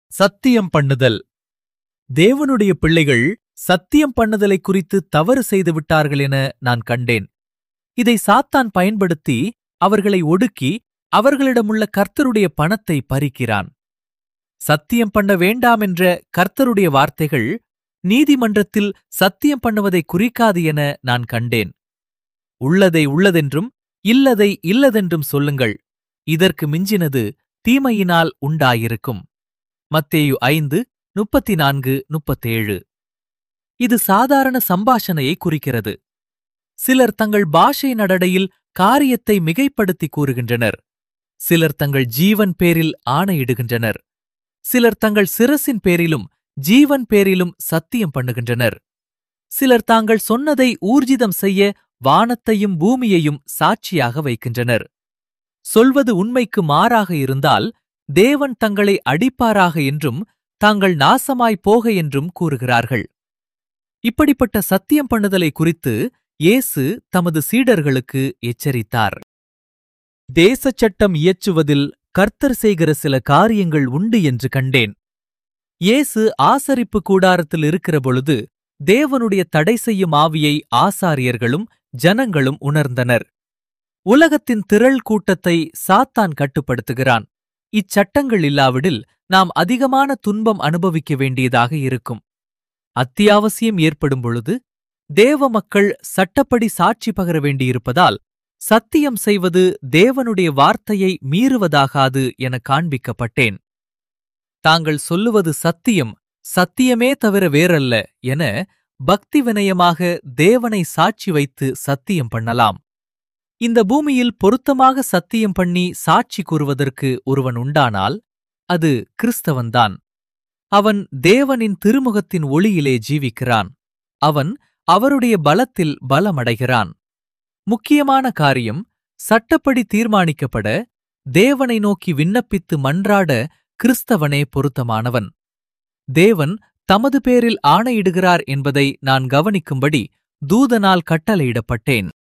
சத்தியம் பண்ணுதல் தேவனுடைய பிள்ளைகள் சத்தியம் பண்ணுதலை குறித்து தவறு செய்து விட்டார்கள் என நான் கண்டேன் இதை சாத்தான் பயன்படுத்தி அவர்களை ஒடுக்கி அவர்களிடமுள்ள கர்த்தருடைய பணத்தை பறிக்கிறான் சத்தியம் பண்ண வேண்டாம் என்ற கர்த்தருடைய வார்த்தைகள் நீதிமன்றத்தில் சத்தியம் பண்ணுவதை குறிக்காது என நான் கண்டேன் உள்ளதை உள்ளதென்றும் இல்லதை இல்லதென்றும் சொல்லுங்கள் இதற்கு மிஞ்சினது தீமையினால் உண்டாயிருக்கும் மத்தேயு ஐந்து முப்பத்தி நான்கு முப்பத்தேழு இது சாதாரண சம்பாஷணையை குறிக்கிறது சிலர் தங்கள் பாஷை நடடையில் காரியத்தை மிகைப்படுத்தி கூறுகின்றனர் சிலர் தங்கள் ஜீவன் பேரில் ஆணையிடுகின்றனர் சிலர் தங்கள் சிரசின் பேரிலும் ஜீவன் பேரிலும் சத்தியம் பண்ணுகின்றனர் சிலர் தாங்கள் சொன்னதை ஊர்ஜிதம் செய்ய வானத்தையும் பூமியையும் சாட்சியாக வைக்கின்றனர் சொல்வது உண்மைக்கு மாறாக இருந்தால் தேவன் தங்களை அடிப்பாராக என்றும் தாங்கள் நாசமாய் போக என்றும் கூறுகிறார்கள் இப்படிப்பட்ட சத்தியம் பண்ணுதலை குறித்து இயேசு தமது சீடர்களுக்கு எச்சரித்தார் தேசச் சட்டம் இயற்றுவதில் கர்த்தர் செய்கிற சில காரியங்கள் உண்டு என்று கண்டேன் இயேசு ஆசரிப்பு கூடாரத்தில் இருக்கிற பொழுது தேவனுடைய தடை செய்யும் ஆவியை ஆசாரியர்களும் ஜனங்களும் உணர்ந்தனர் உலகத்தின் திரள் கூட்டத்தை சாத்தான் கட்டுப்படுத்துகிறான் இச்சட்டங்கள் இல்லாவிடில் நாம் அதிகமான துன்பம் அனுபவிக்க வேண்டியதாக இருக்கும் அத்தியாவசியம் ஏற்படும் பொழுது தேவ மக்கள் சட்டப்படி சாட்சி பகர வேண்டியிருப்பதால் சத்தியம் செய்வது தேவனுடைய வார்த்தையை மீறுவதாகாது என காண்பிக்கப்பட்டேன் தாங்கள் சொல்லுவது சத்தியம் சத்தியமே தவிர வேறல்ல என பக்தி வினயமாக தேவனை சாட்சி வைத்து சத்தியம் பண்ணலாம் இந்த பூமியில் பொருத்தமாக சத்தியம் பண்ணி சாட்சி கூறுவதற்கு ஒருவன் உண்டானால் அது கிறிஸ்தவன்தான் அவன் தேவனின் திருமுகத்தின் ஒளியிலே ஜீவிக்கிறான் அவன் அவருடைய பலத்தில் பலமடைகிறான் முக்கியமான காரியம் சட்டப்படி தீர்மானிக்கப்பட தேவனை நோக்கி விண்ணப்பித்து மன்றாட கிறிஸ்தவனே பொருத்தமானவன் தேவன் தமது பேரில் ஆணையிடுகிறார் என்பதை நான் கவனிக்கும்படி தூதனால் கட்டளையிடப்பட்டேன்